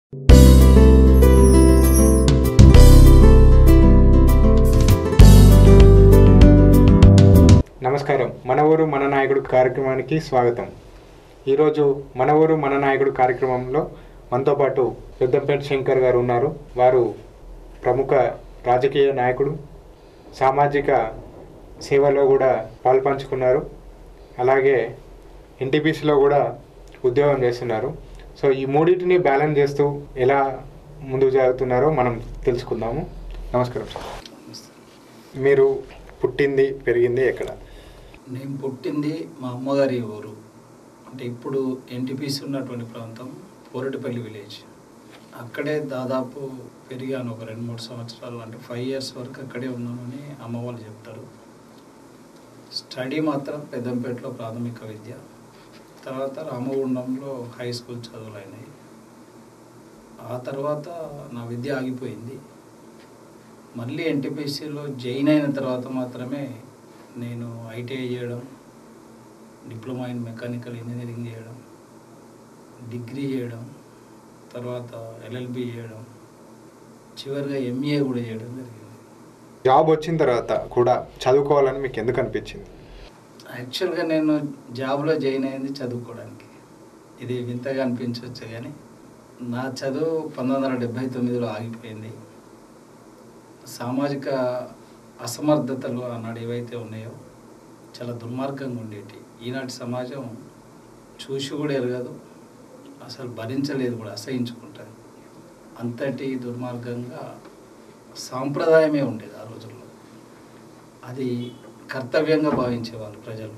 నమస్కారం మన ఊరు మన నాయకుడు కార్యక్రమానికి స్వాగతం ఈరోజు మన ఊరు మన నాయకుడు కార్యక్రమంలో మనతో పాటు పెద్దంపేట శంకర్ గారు ఉన్నారు వారు ప్రముఖ రాజకీయ నాయకుడు సామాజిక సేవలో కూడా పాల్పంచుకున్నారు అలాగే ఎన్టీపీసీలో కూడా ఉద్యోగం చేస్తున్నారు సో ఈ మూడింటిని బ్యాలెన్స్ చేస్తూ ఎలా ముందుకు జరుగుతున్నారో మనం తెలుసుకుందాము నమస్కారం సార్ మీరు పుట్టింది పెరిగింది ఎక్కడ నేను పుట్టింది మా అమ్మగారి ఊరు అంటే ఇప్పుడు ఎన్టీపీసీ ఉన్నటువంటి ప్రాంతం పోరటిపల్లి విలేజ్ అక్కడే దాదాపు పెరిగాను ఒక రెండు మూడు సంవత్సరాలు అంటే ఫైవ్ ఇయర్స్ వరకు అక్కడే ఉన్నానని అమ్మ వాళ్ళు చెప్తారు స్టడీ మాత్రం పెద్దంపేటలో ప్రాథమిక విద్య తర్వాత రామగుండంలో హై స్కూల్ చదువులు అయినాయి ఆ తర్వాత నా విద్య ఆగిపోయింది మళ్ళీ ఎన్టీపీసీలో జాయిన్ అయిన తర్వాత మాత్రమే నేను ఐటీఐ చేయడం డిప్లొమా ఇన్ మెకానికల్ ఇంజనీరింగ్ చేయడం డిగ్రీ చేయడం తర్వాత ఎల్ఎల్బి చేయడం చివరిగా ఎంఏ కూడా చేయడం జరిగింది జాబ్ వచ్చిన తర్వాత కూడా చదువుకోవాలని మీకు ఎందుకు అనిపించింది యాక్చువల్గా నేను జాబ్లో జాయిన్ అయింది చదువుకోవడానికి ఇది వింతగా అనిపించవచ్చు కానీ నా చదువు పంతొమ్మిది వందల డెబ్భై తొమ్మిదిలో ఆగిపోయింది సామాజిక అసమర్థతలు ఆనాడు ఏవైతే ఉన్నాయో చాలా దుర్మార్గంగా ఉండేటి ఈనాటి సమాజం చూసి కూడా ఎరగదు అసలు భరించలేదు కూడా అసహించుకుంటుంది అంతటి దుర్మార్గంగా సాంప్రదాయమే ఉండేది ఆ రోజుల్లో అది కర్తవ్యంగా భావించేవాళ్ళు ప్రజలు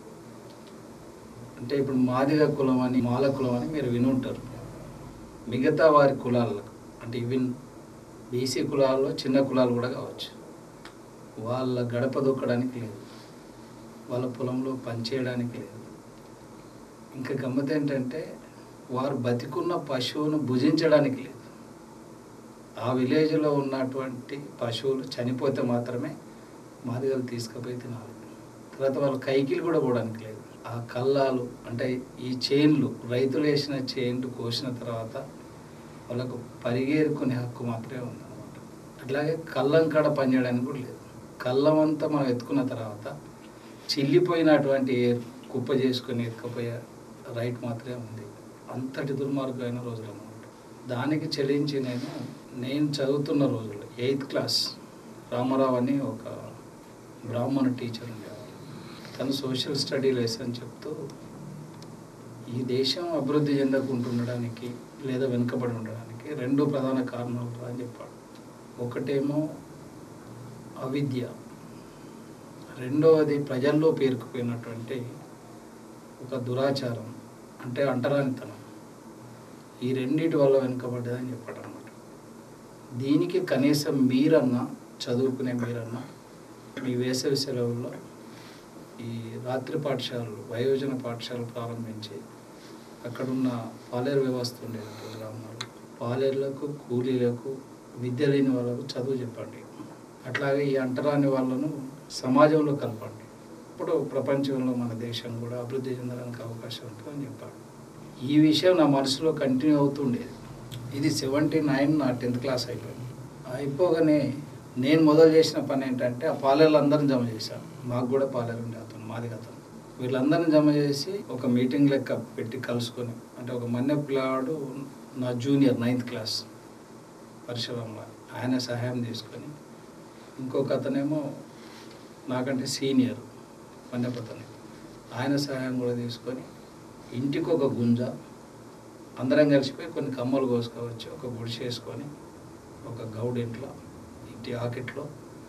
అంటే ఇప్పుడు మాదిగ కులం అని మాల కులం అని మీరు వినుంటారు మిగతా వారి కులాలకు అంటే ఈవెన్ బీసీ కులాల్లో చిన్న కులాలు కూడా కావచ్చు వాళ్ళ గడప దొక్కడానికి లేదు వాళ్ళ పొలంలో పనిచేయడానికి లేదు ఇంకా గమ్మత్ ఏంటంటే వారు బతికున్న పశువును భుజించడానికి లేదు ఆ విలేజ్లో ఉన్నటువంటి పశువులు చనిపోతే మాత్రమే మాదిగలు తీసుకుపోయి తినాలి తర్వాత వాళ్ళ కైకిలు కూడా పోవడానికి లేదు ఆ కల్లాలు అంటే ఈ చైన్లు రైతులు వేసిన చైన్లు కోసిన తర్వాత వాళ్ళకు పరిగేరుకునే హక్కు మాత్రమే ఉందన్నమాట అట్లాగే కళ్ళం కాడ పనిచేయడానికి కూడా లేదు కళ్ళం అంతా మనం ఎత్తుకున్న తర్వాత చిల్లిపోయినటువంటి ఏ- కుప్ప చేసుకొని ఎత్తుకపోయే రైట్ మాత్రమే ఉంది అంతటి దుర్మార్గమైన రోజులు అన్నమాట దానికి చెల్లించి నేను నేను చదువుతున్న రోజులు ఎయిత్ క్లాస్ రామారావు అని ఒక బ్రాహ్మణ టీచర్ ఉండేవారు తను సోషల్ స్టడీ లెసన్ చెప్తూ ఈ దేశం అభివృద్ధి చెందకుంటుండడానికి లేదా వెనుకబడి ఉండడానికి రెండు ప్రధాన కారణాలు అని చెప్పాడు ఒకటేమో అవిద్య రెండవది ప్రజల్లో పేరుకుపోయినటువంటి ఒక దురాచారం అంటే అంటరానితనం ఈ రెండిటి వల్ల వెనుకబడ్డదని చెప్పాడు అనమాట దీనికి కనీసం మీరన్నా చదువుకునే మీరన్నా మీ వేసవి సెలవుల్లో ఈ రాత్రి పాఠశాలలు వయోజన పాఠశాలలు ప్రారంభించి అక్కడున్న పాలేరు వ్యవస్థ ఉండేది గ్రామాలు పాలేర్లకు కూలీలకు విద్య లేని వాళ్ళకు చదువు చెప్పండి అట్లాగే ఈ అంటరాని వాళ్ళను సమాజంలో కలపండి ఇప్పుడు ప్రపంచంలో మన దేశం కూడా అభివృద్ధి చెందడానికి అవకాశం ఉంటుందని చెప్పాడు ఈ విషయం నా మనసులో కంటిన్యూ అవుతుండేది ఇది సెవెంటీ నైన్ నా టెన్త్ క్లాస్ అయిపోయింది అయిపోగానే నేను మొదలు చేసిన పని ఏంటంటే ఆ పాలేర్లు అందరిని జమ చేశాను మాకు కూడా పాలేరు ఉండే అతను మాది అతను వీళ్ళందరిని జమ చేసి ఒక మీటింగ్ లెక్క పెట్టి కలుసుకొని అంటే ఒక మన్నె పిల్లాడు నా జూనియర్ నైన్త్ క్లాస్ పరిశ్రమ ఆయన సహాయం తీసుకొని ఇంకొక అతనేమో నాకంటే సీనియర్ మన్నెపతని ఆయన సహాయం కూడా తీసుకొని ఇంటికి ఒక గుంజ అందరం కలిసిపోయి కొన్ని కమ్మలు కోసుకోవచ్చు ఒక గుడిసె వేసుకొని ఒక గౌడ్ ఇంట్లో ఇంటి ఆకిట్లో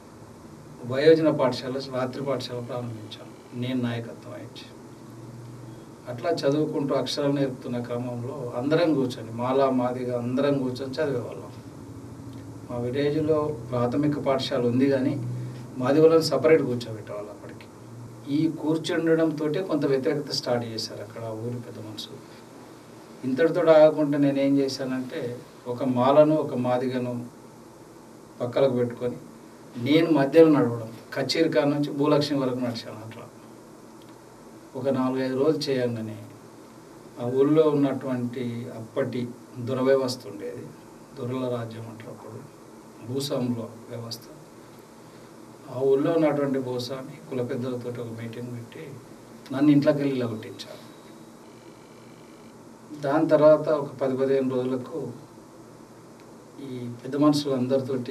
వయోజన పాఠశాల రాత్రి పాఠశాల ప్రారంభించాం నేను నాయకత్వం వహించి అట్లా చదువుకుంటూ అక్షరాలు నేర్పుతున్న క్రమంలో అందరం కూర్చొని మాలా మాదిగా అందరం కూర్చొని చదివేవాళ్ళం మా విలేజ్లో ప్రాథమిక పాఠశాల ఉంది కానీ మాది వాళ్ళని సపరేట్ కూర్చోబెట్టేవాళ్ళు అప్పటికి ఈ కూర్చుండడంతో కొంత వ్యతిరేకత స్టార్ట్ చేశారు అక్కడ ఆ ఊరి పెద్ద మనుషులు ఇంతటితో ఆగకుండా నేనేం చేశానంటే ఒక మాలను ఒక మాదిగను పక్కలకు పెట్టుకొని నేను మధ్యలో నడవడం కచేరికా నుంచి భూలక్ష్మి వరకు నడిచాను అట్లా ఒక నాలుగైదు రోజులు చేయంగానే ఆ ఊళ్ళో ఉన్నటువంటి అప్పటి దుర వ్యవస్థ ఉండేది దురల రాజ్యం అంటారు అప్పుడు భూస్వాముల వ్యవస్థ ఆ ఊళ్ళో ఉన్నటువంటి భూస్వామి కుల పెద్దలతో ఒక మీటింగ్ పెట్టి నన్ను ఇంట్లోకి వెళ్ళి ఇలా కొట్టించారు దాని తర్వాత ఒక పది పదిహేను రోజులకు ఈ పెద్ద మనుషులు అందరితోటి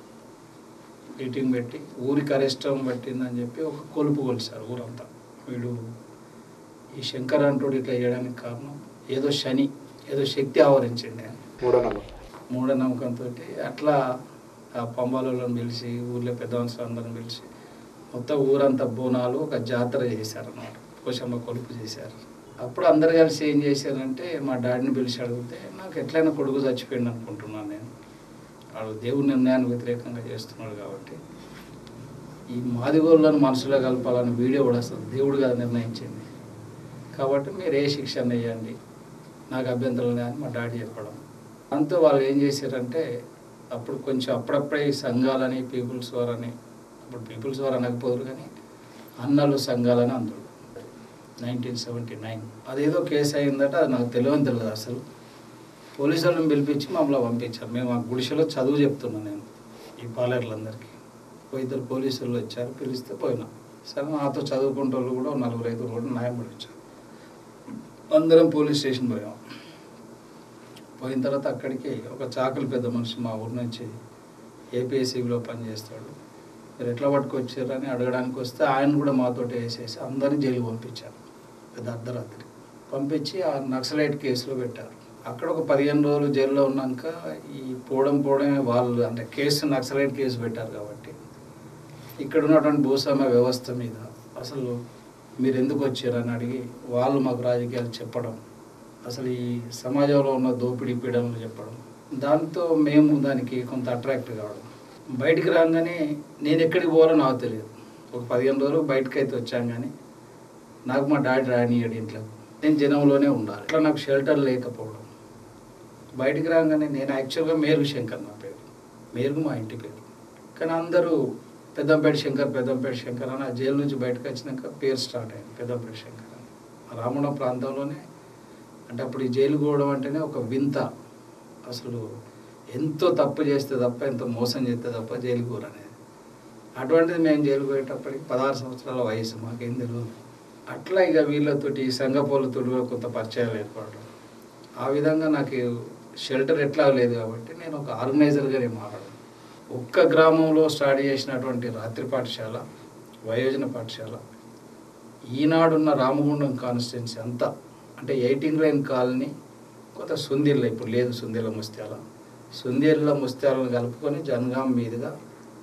మీటింగ్ పెట్టి ఊరికి అరెస్టం పట్టిందని చెప్పి ఒక కొలుపు కొలిసారు ఊరంతా వీడు ఈ శంకర్ అంటోడు ఇట్లా చేయడానికి కారణం ఏదో శని ఏదో శక్తి ఆవరించింది అని మూడో నెంబర్ మూఢనమ్మకంతో అట్లా ఆ పంబాలలో పిలిచి ఊర్లో పెద్ద మనుషులు అందరం పిలిచి మొత్తం ఊరంతా బోనాలు ఒక జాతర చేశారు అన్నమాట పోషమ్మ కొడుకు చేశారు అప్పుడు అందరు కలిసి ఏం చేశారంటే మా డాడీని పిలిచి అడిగితే నాకు ఎట్లయినా కొడుకు చచ్చిపోయింది అనుకుంటున్నాను నేను వాడు దేవుడి నిర్ణయానికి వ్యతిరేకంగా చేస్తున్నాడు కాబట్టి ఈ మాదిగోళ్ళను మనసులో కలపాలని వీడియో కూడా అసలు దేవుడు కదా నిర్ణయించింది కాబట్టి మీరు ఏ శిక్షణ వేయండి నాకు అభ్యంతరం లేదని మా డాడీ చెప్పడం దాంతో వాళ్ళు ఏం చేశారంటే అప్పుడు కొంచెం అప్పుడప్పుడే ఈ సంఘాలని పీపుల్స్ వార్ అని అప్పుడు పీపుల్స్ వార్ అనకపోదురు కానీ అన్నలు సంఘాలని అందరు నైన్టీన్ సెవెంటీ నైన్ అదేదో కేసు అయిందట అది నాకు తెలియని తెలియదు అసలు పోలీసు వాళ్ళని పిలిపించి మమ్మల్ని పంపించారు మేము ఆ గుడిసెలో చదువు చెప్తున్నాను నేను ఈ పాలేర్లందరికీ ఓ ఇద్దరు పోలీసులు వచ్చారు పిలిస్తే పోయినా సరే నాతో చదువుకుంటే వాళ్ళు కూడా ఓ నలుగురు ఐదుగురు కూడా న్యాయం పడించారు అందరం పోలీస్ స్టేషన్ పోయాం పోయిన తర్వాత అక్కడికి ఒక చాకలి పెద్ద మనిషి మా ఊరి నుంచి ఏపీఎస్సీలో పనిచేస్తాడు మీరు ఎట్లా పట్టుకొచ్చారని అడగడానికి వస్తే ఆయన కూడా మాతోటి వేసేసి అందరిని జైలు పంపించారు పెద్ద అర్ధరాత్రి పంపించి ఆ నక్సలైట్ కేసులో పెట్టారు అక్కడ ఒక పదిహేను రోజులు జైల్లో ఉన్నాక ఈ పోవడం పోవడమే వాళ్ళు అంటే కేసు నక్సలైట్ కేసు పెట్టారు కాబట్టి ఇక్కడ ఉన్నటువంటి భూస్వామ్య వ్యవస్థ మీద అసలు మీరు ఎందుకు వచ్చారని అడిగి వాళ్ళు మాకు రాజకీయాలు చెప్పడం అసలు ఈ సమాజంలో ఉన్న దోపిడీ పీడనలు చెప్పడం దాంతో మేము దానికి కొంత అట్రాక్ట్ కావడం బయటికి రాగానే నేను ఎక్కడికి పోవాలో నాకు తెలియదు ఒక పదిహేను రోజులు బయటకు అయితే వచ్చాను కానీ నాకు మా డాడీ రానియడు ఇంట్లో నేను జనంలోనే ఉండాలి అట్లా నాకు షెల్టర్ లేకపోవడం బయటికి రాగానే నేను యాక్చువల్గా మేరుగు శంకర్ నా పేరు మేరుగు మా ఇంటి పేరు కానీ అందరూ పెద్దంపేట శంకర్ పెద్దంపేట శంకర్ అని ఆ జైలు నుంచి బయటకు వచ్చినాక పేరు స్టార్ట్ అయింది పెద్దంపేట శంకర్ అని ఆ రామణ ప్రాంతంలోనే అంటే అప్పుడు ఈ జైలు పోవడం అంటేనే ఒక వింత అసలు ఎంతో తప్పు చేస్తే తప్ప ఎంతో మోసం చేస్తే తప్ప జైలు కూర అనేది అటువంటిది మేము జైలు పోయేటప్పటికి పదహారు సంవత్సరాల వయసు మాకేం తెలియదు అట్లా ఇక వీళ్ళతోటి సంఘపోలతో కూడా కొంత పరిచయాలు ఏర్పడడం ఆ విధంగా నాకు షెల్టర్ ఎట్లా లేదు కాబట్టి నేను ఒక ఆర్గనైజర్గానే మారాను ఒక్క గ్రామంలో స్టార్ట్ చేసినటువంటి రాత్రి పాఠశాల వయోజన పాఠశాల ఈనాడున్న రామగుండం కాన్స్టిట్యున్సీ అంతా అంటే ఎయిటీన్ లైన్ కాలనీ కొంత సుందిళ్ళ ఇప్పుడు లేదు సుందిళ్ళ ముత్యాల సుందిళ్ళ ముత్యాలను కలుపుకొని జనగాం మీదుగా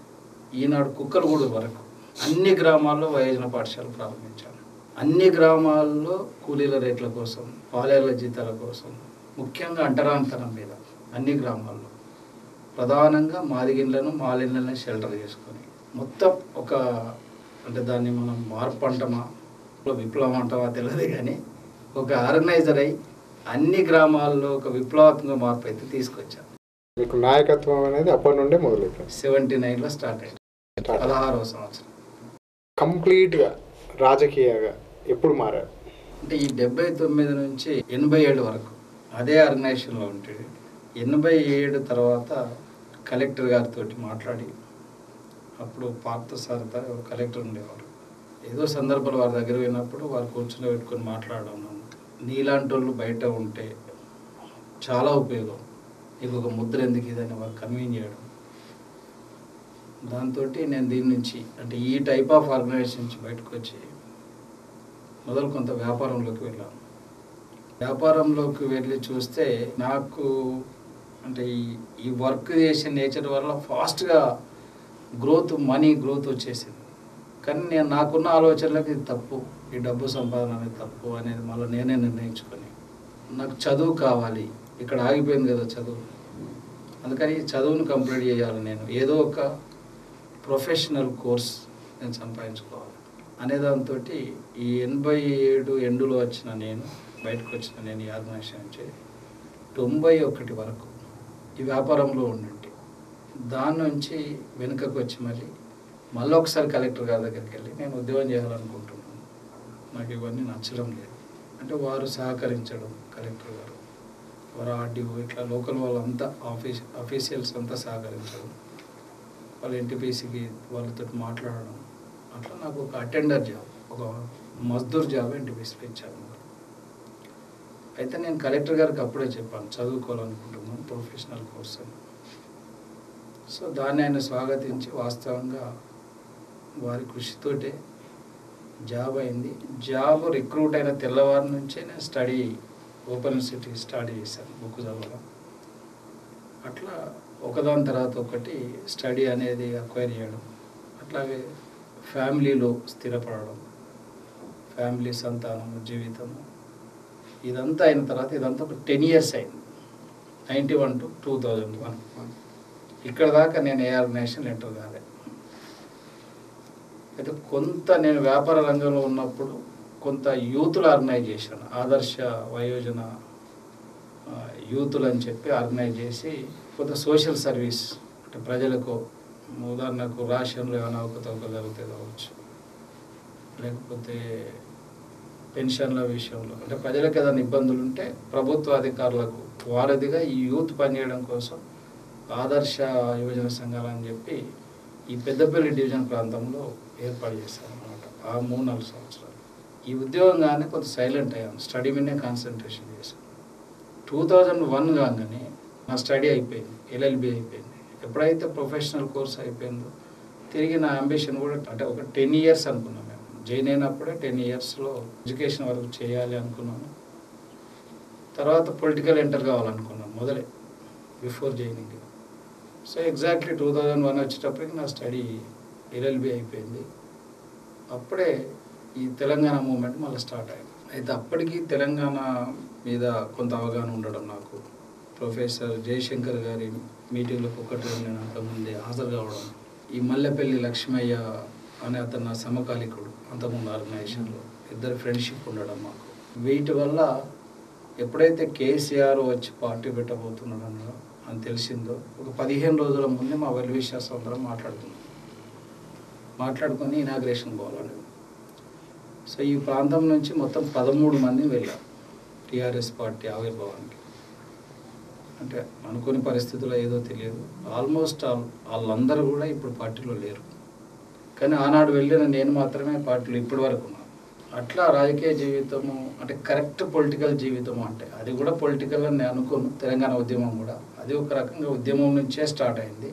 ఈనాడు కుక్కలగూడు వరకు అన్ని గ్రామాల్లో వయోజన పాఠశాల ప్రారంభించాను అన్ని గ్రామాల్లో కూలీల రేట్ల కోసం పాలేర్ల జీతాల కోసం ముఖ్యంగా అంటరాంతనం మీద అన్ని గ్రామాల్లో ప్రధానంగా మాదిగిళ్ళను మాలిన్లను షెల్టర్ చేసుకొని మొత్తం ఒక అంటే దాన్ని మనం మార్పు అంటామా విప్లవం అంటామా తెలియదు కానీ ఒక ఆర్గనైజర్ అయి అన్ని గ్రామాల్లో ఒక విప్లవాత్మక మార్పు అయితే తీసుకొచ్చాను మీకు నాయకత్వం అనేది అప్పటి నుండే మొదలైపోయింది సెవెంటీ నైన్లో స్టార్ట్ అయింది పదహారవ సంవత్సరం కంప్లీట్గా రాజకీయంగా ఎప్పుడు మారారు అంటే ఈ డెబ్బై తొమ్మిది నుంచి ఎనభై ఏడు వరకు అదే ఆర్గనైజేషన్లో ఉంటుంది ఎనభై ఏడు తర్వాత కలెక్టర్ గారితో మాట్లాడి అప్పుడు పార్థ సార్ త- ఒక కలెక్టర్ ఉండేవారు ఏదో సందర్భాలు వారి దగ్గర పోయినప్పుడు వారు కూర్చుని పెట్టుకొని మాట్లాడడం నన్ను. నీలాంటి వాళ్ళు బయట ఉంటే చాలా ఉపయోగం నీకు ఒక ముద్ర ఎందుకు ఇదని వారు కన్వీన్ చేయడం దాంతో నేను దీని నుంచి అంటే ఈ టైప్ ఆఫ్ ఆర్గనైజేషన్ నుంచి బయటకు వచ్చి మొదలు కొంత వ్యాపారంలోకి వెళ్ళాను వ్యాపారంలోకి వెళ్ళి చూస్తే నాకు అంటే ఈ ఈ వర్క్ చేసే నేచర్ వల్ల ఫాస్ట్గా గ్రోత్ మనీ గ్రోత్ వచ్చేసింది కానీ నేను నాకున్న ఆలోచనలకు ఇది తప్పు ఈ డబ్బు సంపాదన అనేది తప్పు అనేది మళ్ళీ నేనే నిర్ణయించుకొని నాకు చదువు కావాలి ఇక్కడ ఆగిపోయింది కదా చదువు అందుకని ఈ చదువును కంప్లీట్ చేయాలి నేను ఏదో ఒక ప్రొఫెషనల్ కోర్స్ నేను సంపాదించుకోవాలి అనే దాంతో ఈ ఎనభై ఏడు ఎండులో వచ్చిన నేను బయటకు వచ్చిన నేను ఈ ఆర్గనైజేషన్ నుంచి తొంభై ఒకటి వరకు ఈ వ్యాపారంలో ఉండండి దాని నుంచి వెనుకకు వచ్చి మళ్ళీ మళ్ళీ ఒకసారి కలెక్టర్ గారి దగ్గరికి వెళ్ళి నేను ఉద్యోగం చేయాలనుకుంటున్నాను నాకు ఇవన్నీ నచ్చడం లేదు అంటే వారు సహకరించడం కలెక్టర్ గారు వారు ఆర్డీఓ ఇట్లా లోకల్ వాళ్ళంతా ఆఫీస్ అఫీషియల్స్ అంతా సహకరించడం వాళ్ళ ఎన్టీపీసీకి వాళ్ళతో మాట్లాడడం అట్లా నాకు ఒక అటెండర్ జాబ్ ఒక మజ్దూర్ జాబ్ ఎన్టీపీసీకి ఇచ్చారు అయితే నేను కలెక్టర్ గారికి అప్పుడే చెప్పాను చదువుకోవాలనుకుంటున్నాను ప్రొఫెషనల్ కోర్స్ అని సో దాన్ని ఆయన స్వాగతించి వాస్తవంగా వారి కృషితోటే జాబ్ అయింది జాబ్ రిక్రూట్ అయిన తెల్లవారి నుంచే నేను స్టడీ ఓపెన్ యూనివర్సిటీ స్టడీ చేశాను బుక్ చదవడం అట్లా ఒకదాని తర్వాత ఒకటి స్టడీ అనేది అక్వైర్ చేయడం అట్లాగే ఫ్యామిలీలో స్థిరపడడం ఫ్యామిలీ సంతానం జీవితము ఇదంతా అయిన తర్వాత ఇదంతా ఒక టెన్ ఇయర్స్ అయింది ninety one to two thousand one ఇక్కడ దాకా నేను ఏ ఆర్గనైజేషన్ ఎంటర్ కాలే అయితే కొంత నేను వ్యాపార రంగంలో ఉన్నప్పుడు కొంత యూతుల ఆర్గనైజ్ చేశాను ఆదర్శ వయోజన ఆ, యూతులు అని చెప్పి ఆర్గనైజ్ చేసి కొంత సోషల్ సర్వీస్ అంటే ప్రజలకు ఉదాహరణకు రాషన్లు ఏమైనా అవకతవకలు జరిగితే కావచ్చు లేకపోతే పెన్షన్ల విషయంలో అంటే ప్రజలకు ఏదైనా ఇబ్బందులు ఉంటే ప్రభుత్వ అధికారులకు వారధిగా ఈ యూత్ పనిచేయడం కోసం ఆదర్శ యువజన సంఘాలు అని చెప్పి ఈ పెద్దపల్లి డివిజన్ ప్రాంతంలో ఏర్పాటు చేశాను అనమాట ఆ మూడు నాలుగు సంవత్సరాలు ఈ ఉద్యోగంగానే కొంత సైలెంట్ అయ్యాను స్టడీ మీదనే కాన్సన్ట్రేషన్ చేశాను టూ థౌజండ్ వన్ కాగానే నా స్టడీ అయిపోయింది ఎల్ఎల్బి అయిపోయింది ఎప్పుడైతే ప్రొఫెషనల్ కోర్స్ అయిపోయిందో తిరిగి నా అంబిషన్ కూడా అంటే ఒక టెన్ ఇయర్స్ అనుకున్నాం మేము జాయిన్ అయినప్పుడే టెన్ ఇయర్స్లో ఎడ్యుకేషన్ వరకు చేయాలి అనుకున్నాను తర్వాత పొలిటికల్ ఎంటర్ కావాలనుకున్నాను మొదలే before joining so exactly two thousand one వచ్చేటప్పటికి నా స్టడీ ఎల్ఎల్బి అయిపోయింది అప్పుడే ఈ తెలంగాణ మూమెంట్ మళ్ళీ స్టార్ట్ అయింది అయితే అప్పటికి తెలంగాణ మీద కొంత అవగాహన ఉండడం నాకు ప్రొఫెసర్ జయశంకర్ గారి మీటింగ్లకు ఒకటి నేను అంతకుముందే హాజరు కావడం ఈ మల్లెపల్లి లక్ష్మయ్య అనే అతను నా సమకాలికుడు అంతకుముందు ఆర్గనైజేషన్లో ఇద్దరు ఫ్రెండ్షిప్ ఉండడం మాకు వీటి వల్ల ఎప్పుడైతే కేసీఆర్ వచ్చి పార్టీ పెట్టబోతున్నాడో అని తెలిసిందో ఒక పదిహేను రోజుల ముందే మా వెల్ విషయాస్ అందరం మాట్లాడుకున్నాం మాట్లాడుకొని ఇనాగ్రేషన్ పోవాలని సో ఈ ప్రాంతం నుంచి మొత్తం పదమూడు మంది వెళ్ళాం టీఆర్ఎస్ పార్టీ ఆవిర్భావానికి అంటే అనుకోని పరిస్థితుల్లో ఏదో తెలియదు ఆల్మోస్ట్ ఆల్ వాళ్ళందరూ కూడా ఇప్పుడు పార్టీలో లేరు కానీ ఆనాడు వెళ్ళిన నేను మాత్రమే పార్టీలో ఇప్పటి వరకు ఉన్నాను అట్లా రాజకీయ జీవితము అంటే కరెక్ట్ పొలిటికల్ జీవితము అంటే అది కూడా పొలిటికల్ అని నేను అనుకోను తెలంగాణ ఉద్యమం కూడా అది ఒక రకంగా ఉద్యమం నుంచే స్టార్ట్ అయింది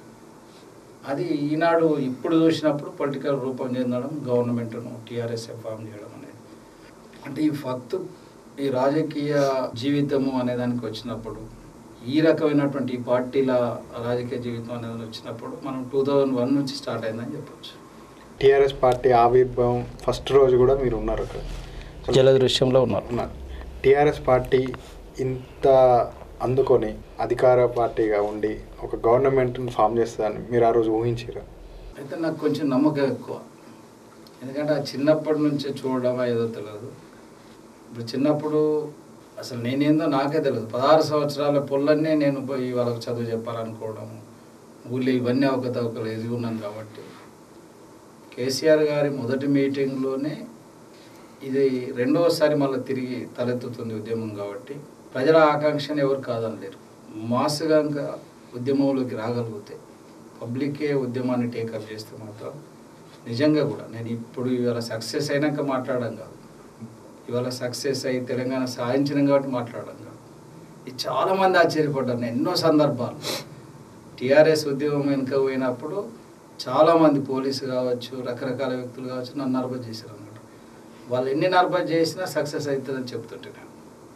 అది ఈనాడు ఇప్పుడు చూసినప్పుడు పొలిటికల్ రూపం చెందడం గవర్నమెంట్ను టీఆర్ఎస్ఏ ఫామ్ చేయడం అనేది అంటే ఈ ఫక్తు ఈ రాజకీయ జీవితము అనే దానికి వచ్చినప్పుడు ఈ రకమైనటువంటి ఈ పార్టీల రాజకీయ జీవితం అనేది వచ్చినప్పుడు మనం టూ థౌజండ్ వన్ నుంచి స్టార్ట్ అయిందని చెప్పొచ్చు టీఆర్ఎస్ పార్టీ ఆవిర్భావం ఫస్ట్ రోజు కూడా మీరు ఉన్నారు అక్కడ అసలు జలదృశ్యంలో ఉన్నారు ఉన్నారు టీఆర్ఎస్ పార్టీ ఇంత అందుకొని అధికార పార్టీగా ఉండి ఒక గవర్నమెంట్ని ఫామ్ చేస్తుందని మీరు ఆ రోజు ఊహించారు అయితే నాకు కొంచెం నమ్మకం ఎక్కువ ఎందుకంటే ఆ చిన్నప్పటి నుంచే చూడడమా ఏదో తెలియదు ఇప్పుడు చిన్నప్పుడు అసలు నేనేందో నాకే తెలియదు పదహారు సంవత్సరాల పొల్లన్నీ నేను పోయి వాళ్ళకి చదువు చెప్పాలనుకోవడం ఊళ్ళో ఇవన్నీ అవకతవకలు ఎదిగి ఉన్నాను కాబట్టి కేసీఆర్ గారి మొదటి మీటింగ్లోనే ఇది రెండవసారి మళ్ళీ తిరిగి తలెత్తుతుంది ఉద్యమం కాబట్టి ప్రజల ఆకాంక్షను ఎవరు కాదనలేరు మాస్గా ఇంకా ఉద్యమంలోకి రాగలిగితే పబ్లికే ఉద్యమాన్ని టేకప్ చేస్తే మాత్రం నిజంగా కూడా నేను ఇప్పుడు ఇవాళ సక్సెస్ అయినాక మాట్లాడడం కాదు ఇవాళ సక్సెస్ అయ్యి తెలంగాణ సాధించడం కాబట్టి మాట్లాడడం కాదు ఇది చాలామంది ఆశ్చర్యపడ్డారు నేను ఎన్నో సందర్భాలు టీఆర్ఎస్ ఉద్యమం వెనుక పోయినప్పుడు చాలామంది పోలీసు కావచ్చు రకరకాల వ్యక్తులు కావచ్చు నన్ను నర్బత్ చేశారు అన్నమాట వాళ్ళు ఎన్ని నర్బత్ చేసినా సక్సెస్ అవుతుందని చెప్తుంటే నేను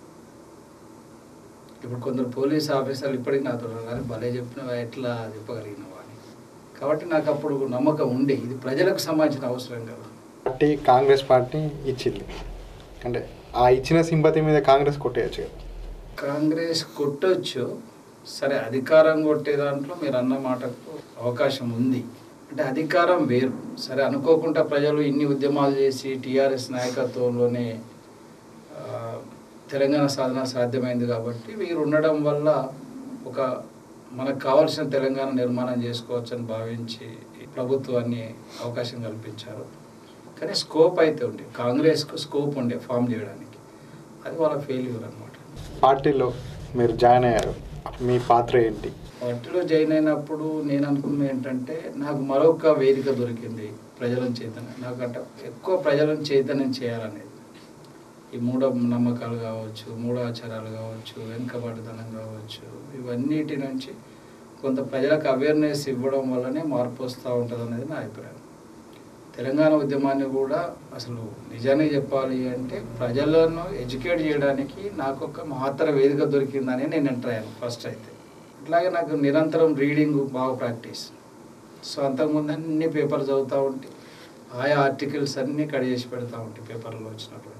ఇప్పుడు కొందరు పోలీస్ ఆఫీసర్లు ఇప్పటికీ నాతో ఉన్నారు, కానీ భలే చెప్పినవా ఎట్లా చెప్పగలిగినవా అని కాబట్టి నాకు అప్పుడు నమ్మకం ఉండే ఇది ప్రజలకు సంబంధించిన అవసరం కదా పార్టీ కాంగ్రెస్ పార్టీ ఇచ్చింది అంటే ఆ ఇచ్చిన సింపతి మీద కాంగ్రెస్ కొట్టేయచ్చు కదా కాంగ్రెస్ కొట్టొచ్చు సరే అధికారం కొట్టే దాంట్లో మీరు అన్న మాటకు అవకాశం ఉంది అంటే అధికారం వేరు సరే అనుకోకుండా ప్రజలు ఇన్ని ఉద్యమాలు చేసి టీఆర్ఎస్ నాయకత్వంలోనే ఆ, తెలంగాణ సాధన సాధ్యమైంది కాబట్టి వీరు ఉండడం వల్ల ఒక మనకు కావాల్సిన తెలంగాణ నిర్మాణం చేసుకోవచ్చని భావించి ఈ ప్రభుత్వాన్ని అవకాశం కల్పించారు కానీ స్కోప్ అయితే ఉండే కాంగ్రెస్కు స్కోప్ ఉండే ఫామ్ చేయడానికి అది వాళ్ళ ఫెయిల్యూర్ అనమాట పార్టీలో మీరు జాయిన్ అయ్యారు మీ పాత్ర ఏంటి పార్టీలో జాయిన్ అయినప్పుడు నేను అనుకున్నది ఏంటంటే నాకు మరొక వేదిక దొరికింది ప్రజలను చైతన్యం నాకు అంటే ఎక్కువ ప్రజలను చైతన్యం చేయాలనేది ఈ మూఢ నమ్మకాలు కావచ్చు మూఢాచారాలు కావచ్చు వెనుకబాటుతనం కావచ్చు ఇవన్నిటి నుంచి కొంత ప్రజలకు అవేర్నెస్ ఇవ్వడం వల్లనే మార్పు వస్తూ ఉంటుంది అనేది నా అభిప్రాయం తెలంగాణ ఉద్యమాన్ని కూడా అసలు నిజానికి చెప్పాలి అంటే ప్రజలను ఎడ్యుకేట్ చేయడానికి నాకు ఒక మహత్తర వేదిక దొరికిందని నేను ఎంటర్ అయ్యాను ఫస్ట్ అయితే అట్లాగే నాకు నిరంతరం రీడింగ్ బాగా ప్రాక్టీస్ సో అంతకుముందు అన్ని పేపర్ చదువుతూ ఉంటే ఆయా ఆర్టికల్స్ అన్నీ కట్ చేసి పెడతా ఉంటాయి పేపర్లో వచ్చినటువంటి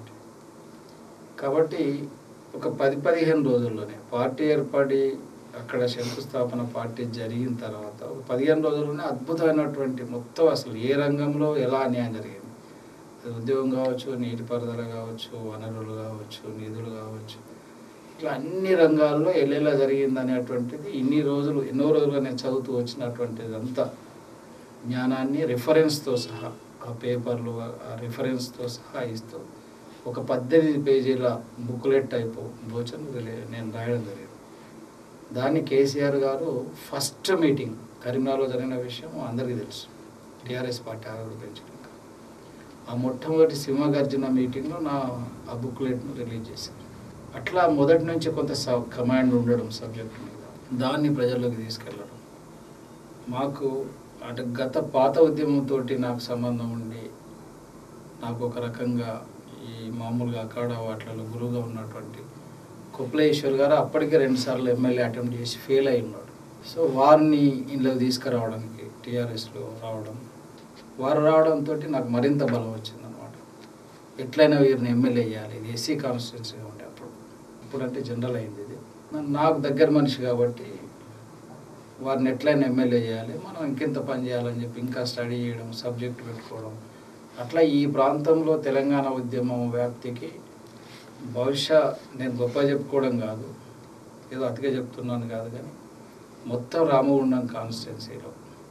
కాబట్టి ఒక పది పదిహేను రోజుల్లోనే పార్టీ ఏర్పడి అక్కడ శంకుస్థాపన పార్టీ జరిగిన తర్వాత ఒక పదిహేను రోజుల్లోనే అద్భుతమైనటువంటి మొత్తం అసలు ఏ రంగంలో ఎలా అన్యాయం జరిగింది అది ఉద్యోగం కావచ్చు నీటిపారుదల కావచ్చు వనరులు కావచ్చు నిధులు కావచ్చు ఇట్లా అన్ని రంగాల్లో ఎల్లెలా జరిగింది అనేటువంటిది ఇన్ని రోజులు ఎన్నో రోజులుగా నేను చదువుతూ వచ్చినటువంటిది అంతా జ్ఞానాన్ని రిఫరెన్స్తో సహా ఆ పేపర్లు ఆ రిఫరెన్స్తో సహా ఇస్తూ ఒక పద్దెనిమిది పేజీల బుక్లెట్ టైప్ భోజనం నేను రాయడం జరిగింది దాన్ని కేసీఆర్ గారు ఫస్ట్ మీటింగ్ కరీంనగర్లో జరిగిన విషయం అందరికీ తెలుసు టీఆర్ఎస్ పార్టీ ఆరోగ్య పెంచడం ఆ మొట్టమొదటి సింహగర్జున మీటింగ్లో నా ఆ బుక్లెట్ను రిలీజ్ చేశారు అట్లా మొదటి నుంచి కొంత స- కమాండ్ ఉండడం సబ్జెక్ట్ మీద దాన్ని ప్రజల్లోకి తీసుకెళ్ళడం మాకు అటు గత పాత ఉద్యమంతో నాకు సంబంధం ఉండి నాకు ఒక రకంగా ఈ మామూలుగా అఖాడ వాటిలలో గురువుగా ఉన్నటువంటి కుప్లేశ్వర్ గారు అప్పటికే రెండుసార్లు ఎమ్మెల్యే అటెంప్ట్ చేసి ఫెయిల్ అయి ఉన్నాడు సో వారిని ఇంట్లోకి తీసుకురావడానికి టీఆర్ఎస్లో రావడం వారు రావడంతో నాకు మరింత బలం వచ్చింది అనమాట ఎట్లయినా వీరిని ఎమ్మెల్యే చేయాలి ఇది ఎస్సీ కాన్స్టిట్యున్సీగా ఉండే అప్పుడు ఇప్పుడంటే జనరల్ అయింది ఇది నా- నాకు దగ్గర మనిషి కాబట్టి వారిని ఎట్లయినా ఎమ్మెల్యే చేయాలి మనం ఇంకెంత పని చేయాలని చెప్పి ఇంకా స్టడీ చేయడం సబ్జెక్ట్ పెట్టుకోవడం అట్లా ఈ ప్రాంతంలో తెలంగాణ ఉద్యమం వ్యాప్తికి బహుశా నేను గొప్ప చెప్పుకోవడం కాదు ఏదో అతిగా చెప్తున్నాను కాదు కానీ మొత్తం రామగుండం కాన్స్టిట్యున్సీలో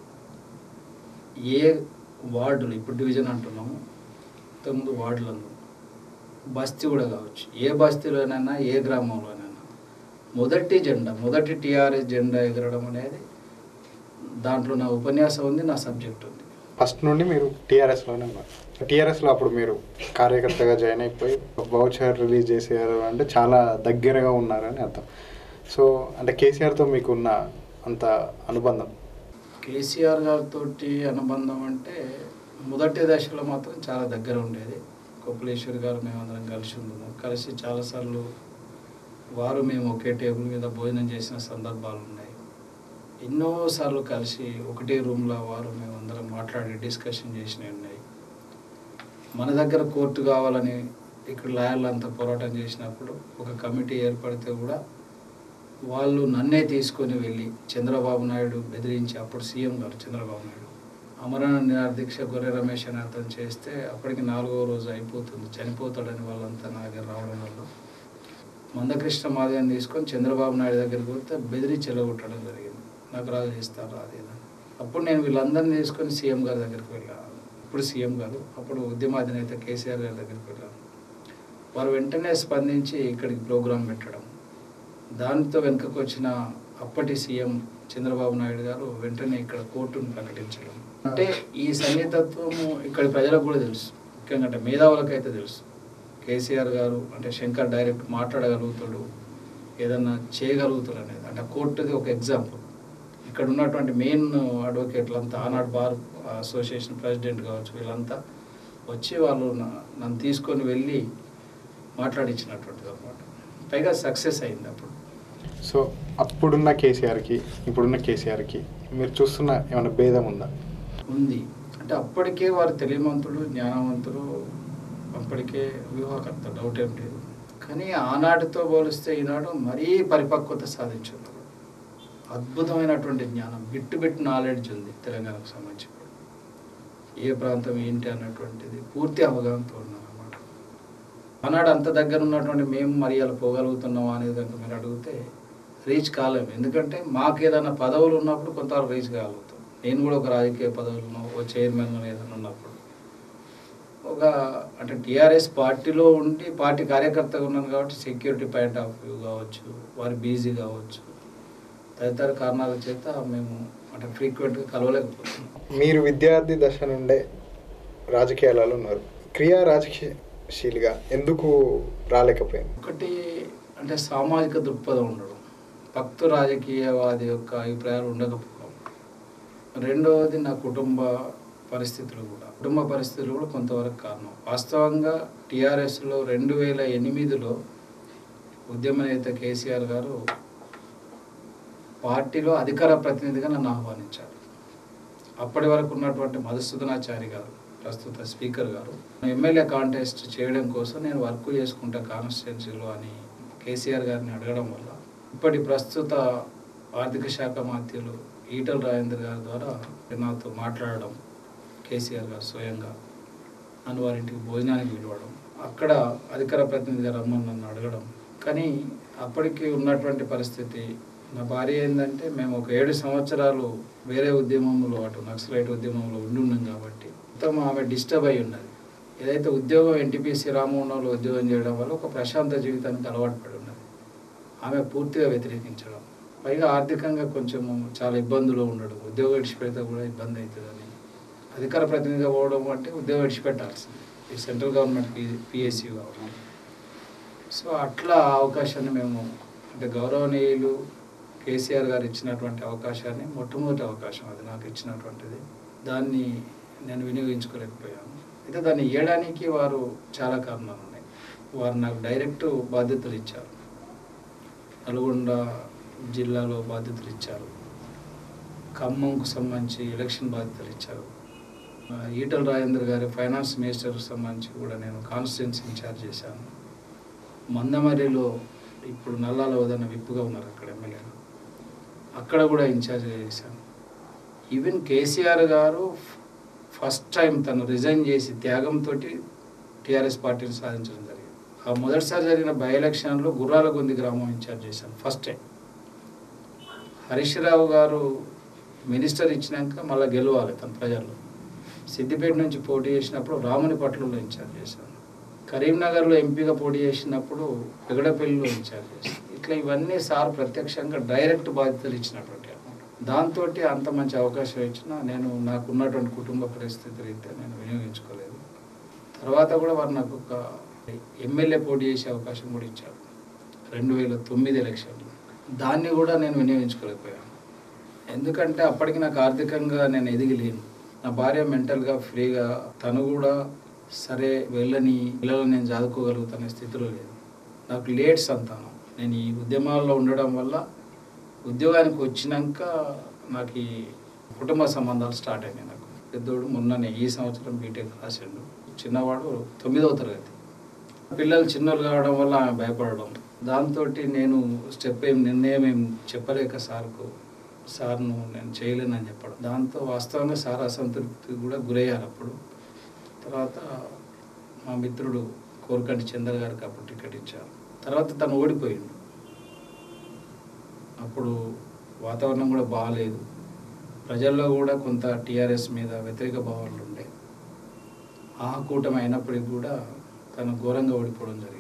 ఏ వార్డులు ఇప్పుడు డివిజన్ అంటున్నాము తొమ్మిది వార్డులందు బస్తీ కూడా కావచ్చు ఏ బస్తీలోనైనా ఏ గ్రామంలోనైనా మొదటి జెండా మొదటి టీఆర్ఎస్ జెండా ఎగరడం అనేది దాంట్లో నా ఉపన్యాసం ఉంది నా సబ్జెక్ట్ ఉంది ఫస్ట్ నుండి మీరు టీఆర్ఎస్లోనే ఉన్నారు టీఆర్ఎస్లో అప్పుడు మీరు కార్యకర్తగా జాయిన్ అయిపోయి వౌచర్ రిలీజ్ చేసారు అంటే చాలా దగ్గరగా ఉన్నారని అర్థం సో అంటే కేసీఆర్తో మీకున్న అంత అనుబంధం కేసీఆర్ గారితో అనుబంధం అంటే మొదటి దశలో మాత్రం చాలా దగ్గర ఉండేది కొప్పులేశ్వర్ గారు మేమందరం కలిసి ఉన్నాము కలిసి చాలాసార్లు వారు మేము ఒకే టేబుల్ మీద భోజనం చేసిన సందర్భాలు ఉన్నాయి ఎన్నోసార్లు కలిసి ఒకటే రూమ్లో వారు మేమందరం మాట్లాడి డిస్కషన్ చేసినవి ఉన్నాయి మన దగ్గర కోర్టు కావాలని ఇక్కడ లాయర్లు అంతా పోరాటం చేసినప్పుడు ఒక కమిటీ ఏర్పడితే కూడా వాళ్ళు నన్నే తీసుకొని వెళ్ళి చంద్రబాబు నాయుడు బెదిరించి అప్పుడు సీఎం గారు చంద్రబాబు నాయుడు అమరణ నిరాదీక్ష గొర్రె రమేష్ అని అతను చేస్తే అప్పటికి నాలుగో రోజు అయిపోతుంది చనిపోతాడని వాళ్ళంతా నా దగ్గర రావడం వల్ల మందకృష్ణ మాదిగని తీసుకొని చంద్రబాబు నాయుడు దగ్గరికి పోతే బెదిరించి చెలగొట్టడం జరిగింది నాకు రాజు చేస్తారు అది ఇది అని. అప్పుడు నేను వీళ్ళందరినీ తీసుకొని సీఎం గారి దగ్గరికి వెళ్ళాను ఇప్పుడు సీఎం గారు అప్పుడు ఉద్యమ అధినేత కేసీఆర్ గారి దగ్గరికి వెళ్ళాను వారు వెంటనే స్పందించి ఇక్కడికి ప్రోగ్రాం పెట్టడం దానితో వెనుకకు వచ్చిన అప్పటి సీఎం చంద్రబాబు నాయుడు గారు వెంటనే ఇక్కడ కోర్టును ప్రకటించడం అంటే ఈ సన్నిహితత్వము ఇక్కడ ప్రజలకు కూడా తెలుసు ముఖ్యంగా అంటే మేధావులకైతే తెలుసు కేసీఆర్ గారు అంటే శంకర్ డైరెక్ట్ మాట్లాడగలుగుతాడు ఏదన్నా చేయగలుగుతాడు అనేది అంటే కోర్టుది ఒక ఎగ్జాంపుల్ ఇక్కడ ఉన్నటువంటి మెయిన్ అడ్వకేట్లు అంతా ఆనాడు బార్ అసోసియేషన్ ప్రెసిడెంట్ కావచ్చు వీళ్ళంతా వచ్చి వాళ్ళు నా- నన్ను తీసుకొని వెళ్ళి మాట్లాడించినటువంటిది అనమాట పైగా సక్సెస్ అయింది అప్పుడు సో అప్పుడున్న కేసీఆర్కి ఇప్పుడున్న కేసీఆర్కి మీరు చూస్తున్న ఏమైనా భేదం ఉందా ఉంది అంటే అప్పటికే వారు తెలియమంతుడు జ్ఞానవంతుడు అప్పటికే వ్యూహకర్త డౌట్ ఏం లేదు కానీ ఆనాటితో పోలిస్తే ఈనాడు మరీ పరిపక్వత సాధించున్నారు అద్భుతమైనటువంటి జ్ఞానం బిట్టు బిట్టు నాలెడ్జ్ ఉంది తెలంగాణకు సంబంధించి కూడా. ఏ ప్రాంతం ఏంటి అన్నటువంటిది పూర్తి అవగాహనతో ఉన్నారు అన్నమాట ఆనాడు అంత దగ్గర ఉన్నటువంటి మేము మరి అలా పోగలుగుతున్నామా అనేది కనుక మీరు అడిగితే రీచ్ కాలేము ఎందుకంటే మాకు ఏదైనా పదవులు ఉన్నప్పుడు కొంతవరకు రీచ్ కాగలుగుతాం నేను కూడా ఒక రాజకీయ పదవులను ఓ చైర్మన్ ఏదైనా ఉన్నప్పుడు ఒక అంటే టీఆర్ఎస్ పార్టీలో ఉండి పార్టీ కార్యకర్తగా ఉన్నాను కాబట్టి సెక్యూరిటీ పాయింట్ ఆఫ్ వ్యూ కావచ్చు వారు బిజీ కావచ్చు తదితర కారణాల చేత మేము అంటే ఫ్రీక్వెంట్గా కలవలేకపోతున్నాం మీరు విద్యార్థి దశ నుండే రాజకీయాలలో ఉన్నారు క్రియా రాజకీయశీలిగా ఎందుకు రాలేకపోయింది ఒకటి అంటే సామాజిక దృక్పథం ఉండడం భక్తు రాజకీయవాది యొక్క అభిప్రాయాలు ఉండకపోవడం రెండవది నా కుటుంబ పరిస్థితులు కూడా కుటుంబ పరిస్థితులు కూడా కొంతవరకు కారణం వాస్తవంగా టీఆర్ఎస్లో రెండు వేల ఎనిమిదిలో ఉద్యమ నేత కేసీఆర్ గారు పార్టీలో అధికార ప్రతినిధిగా నన్ను ఆహ్వానించారు అప్పటి వరకు ఉన్నటువంటి మధుసూదనాచారి గారు ప్రస్తుత స్పీకర్ గారు ఎమ్మెల్యే కాంటెస్ట్ చేయడం కోసం నేను వర్క్ చేసుకుంటా కాన్స్టిట్యున్సీలో అని కేసీఆర్ గారిని అడగడం వల్ల ఇప్పటి ప్రస్తుత ఆర్థిక శాఖ మంత్రులు ఈటల రాజేందర్ గారి ద్వారా నాతో మాట్లాడడం కేసీఆర్ గారు స్వయంగా నన్ను వారింటికి భోజనానికి పిలవడం అక్కడ అధికార ప్రతినిధిగా రమ్మని నన్ను అడగడం కానీ అప్పటికి ఉన్నటువంటి పరిస్థితి నా భార్య ఏంటంటే మేము ఒక ఏడు సంవత్సరాలు వేరే ఉద్యమంలో అటు నక్సలైట్ ఉద్యమంలో ఉండి ఉన్నాం కాబట్టి మొత్తం ఆమె డిస్టర్బ్ అయి ఉన్నది ఏదైతే ఉద్యోగం ఎన్టీపీసీ రామమోహన్లో ఉద్యోగం చేయడం వల్ల ఒక ప్రశాంత జీవితానికి అలవాటు పడి ఉన్నది ఆమె పూర్తిగా వ్యతిరేకించడం పైగా ఆర్థికంగా కొంచెం చాలా ఇబ్బందులు ఉండడం ఉద్యోగం విడిచిపెడితే కూడా ఇబ్బంది అవుతుందని అధికార ప్రతినిధిగా పోవడం అంటే ఉద్యోగం విడిచిపెట్టాల్సింది ఈ సెంట్రల్ గవర్నమెంట్ పి పిఎస్సి కావడం సో అట్లా ఆ అవకాశాన్ని మేము అంటే గౌరవనీయులు కేసీఆర్ గారు ఇచ్చినటువంటి అవకాశాన్ని మొట్టమొదటి అవకాశం అది నాకు ఇచ్చినటువంటిది దాన్ని నేను వినియోగించుకోలేకపోయాను అయితే దాన్ని ఇవ్వడానికి వారు చాలా కారణాలు ఉన్నాయి వారు నాకు డైరెక్ట్ బాధ్యతలు ఇచ్చారు నల్గొండ జిల్లాలో బాధ్యతలు ఇచ్చారు ఖమ్మంకు సంబంధించి ఎలక్షన్ బాధ్యతలు ఇచ్చారు ఆ, ఈటల రాజేందర్ గారి ఫైనాన్స్ మినిస్టర్కి సంబంధించి కూడా నేను కాన్స్టిట్యున్సీ ఇన్ఛార్జ్ చేశాను మందమరిలో ఇప్పుడు నల్లాల వదన విప్పుగా ఉన్నారు అక్కడ ఎమ్మెల్యేగా అక్కడ కూడా ఇన్ఛార్జ్ చేశాను ఈవెన్ కేసీఆర్ గారు ఫస్ట్ టైం తను రిజైన్ చేసి త్యాగంతో టీఆర్ఎస్ పార్టీని సాధించడం జరిగింది ఆ మొదటిసారి జరిగిన బై ఎలక్షన్లో గుర్రాలగొంది గ్రామం ఇన్ఛార్జ్ చేశాను ఫస్ట్ టైం హరీష్ రావు గారు మినిస్టర్ ఇచ్చినాక మళ్ళీ గెలవాలి తన ప్రజల్లో సిద్దిపేట నుంచి పోటీ చేసినప్పుడు రాముని పట్లలో ఇన్ఛార్జ్ చేశాను కరీంనగర్లో ఎంపీగా పోటీ చేసినప్పుడు పెగడపల్లిలో ఇన్ఛార్జ్ చేశాను ఇట్లా ఇవన్నీ సార్ ప్రత్యక్షంగా డైరెక్ట్ బాధ్యతలు ఇచ్చినటువంటి అన్నమాట దాంతో అంత మంచి అవకాశం ఇచ్చినా నేను నాకు ఉన్నటువంటి కుటుంబ పరిస్థితి రీత్యా నేను వినియోగించుకోలేదు తర్వాత కూడా వారు నాకు ఒక ఎమ్మెల్యే పోటీ చేసే అవకాశం కూడా ఇచ్చారు రెండు వేల తొమ్మిది ఎలక్షన్లో దాన్ని కూడా నేను వినియోగించుకోలేకపోయాను ఎందుకంటే అప్పటికి నాకు ఆర్థికంగా నేను ఎదిగి లేను నా భార్య మెంటల్గా ఫ్రీగా తను కూడా సరే వెళ్ళని పిల్లలు నేను చదువుకోగలుగుతానే స్థితిలో లేదు నాకు లేట్ సంతానం నేను ఈ ఉద్యమాల్లో ఉండడం వల్ల ఉద్యోగానికి వచ్చినాక నాకు ఈ కుటుంబ సంబంధాలు స్టార్ట్ అయినాయి నాకు పెద్దోడు మొన్ననే ఈ సంవత్సరం బీటెక్ రాసిండు చిన్నవాడు తొమ్మిదవ తరగతి పిల్లలు చిన్నోళ్ళు కావడం వల్ల ఆమె భయపడడం దాంతో నేను స్టెప్ ఏం నిర్ణయం ఏం చెప్పలేక సార్కు సార్ను నేను చేయలేనని చెప్పడం దాంతో వాస్తవంగా సార్ అసంతృప్తి కూడా గురయ్యారు అప్పుడు తర్వాత మా మిత్రుడు కోరకంటి చందర్ గారికి అప్పుడు టికెట్ ఇచ్చారు తర్వాత తను ఓడిపోయిండు అప్పుడు వాతావరణం కూడా బాగాలేదు ప్రజల్లో కూడా కొంత టీఆర్ఎస్ మీద వ్యతిరేక భావాలు ఉండే ఆ కూటమి అయినప్పటికీ కూడా తను ఘోరంగా ఓడిపోవడం జరిగింది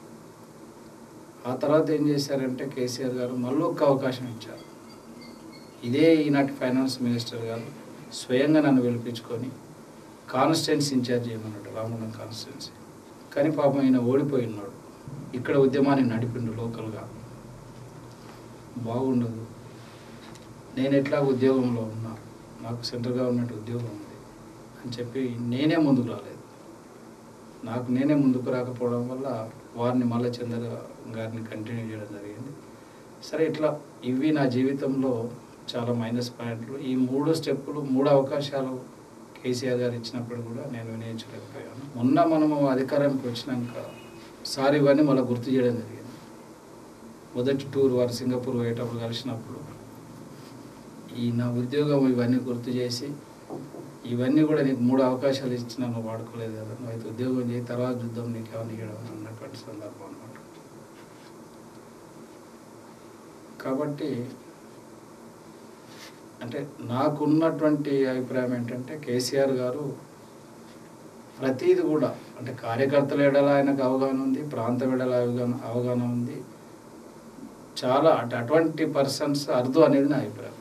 ఆ తర్వాత ఏం చేశారంటే కేసీఆర్ గారు మళ్ళీ ఒక్క అవకాశం ఇచ్చారు ఇదే ఈనాటి ఫైనాన్స్ మినిస్టర్ గారు స్వయంగా నన్ను పిలిపించుకొని కాన్స్టిట్యున్సీ ఇన్ఛార్జ్ చేయమన్నాడు రామగుండం కాన్స్టిట్యున్సీ కానీ పాపం ఈయన ఓడిపోయి ఉన్నాడు ఇక్కడ ఉద్యమాన్ని నడిపిండు లోకల్గా బాగుండదు నేను ఎట్లా ఉద్యోగంలో ఉన్నా నాకు సెంట్రల్ గవర్నమెంట్ ఉద్యోగం ఉంది అని చెప్పి నేనే ముందుకు రాలేదు నాకు నేనే ముందుకు రాకపోవడం వల్ల వారిని మల్ల చంద్ర గారిని కంటిన్యూ చేయడం జరిగింది సరే ఇట్లా ఇవి నా జీవితంలో చాలా మైనస్ పాయింట్లు ఈ మూడు స్టెప్పులు మూడు అవకాశాలు కేసీఆర్ గారు ఇచ్చినప్పుడు కూడా నేను వినియోగించలేకపోయాను మొన్న మనము అధికారానికి వచ్చినాక సార్ ఇవన్నీ మళ్ళీ గుర్తు చేయడం జరిగింది మొదటి టూర్ వారు సింగపూర్ పోయేటప్పుడు కలిసినప్పుడు ఈ నా ఉద్యోగం ఇవన్నీ గుర్తు చేసి ఇవన్నీ కూడా నీకు మూడు అవకాశాలు ఇచ్చినా నువ్వు వాడుకోలేదు కదా నువ్వు అయితే ఉద్యోగం చేయి తర్వాత చూద్దాం నీకు ఏమైనా ఇవ్వడం అని అన్నటువంటి సందర్భం అనమాట కాబట్టి అంటే నాకున్నటువంటి అభిప్రాయం ఏంటంటే కేసీఆర్ గారు ప్రతిది కూడా అంటే కార్యకర్తల ఎడల ఆయనకు అవగాహన ఉంది ప్రాంతం ఎడల అవగాహన అవగాహన ఉంది చాలా అటు అటువంటి పర్సన్స్ అరుదు అనేది నా అభిప్రాయం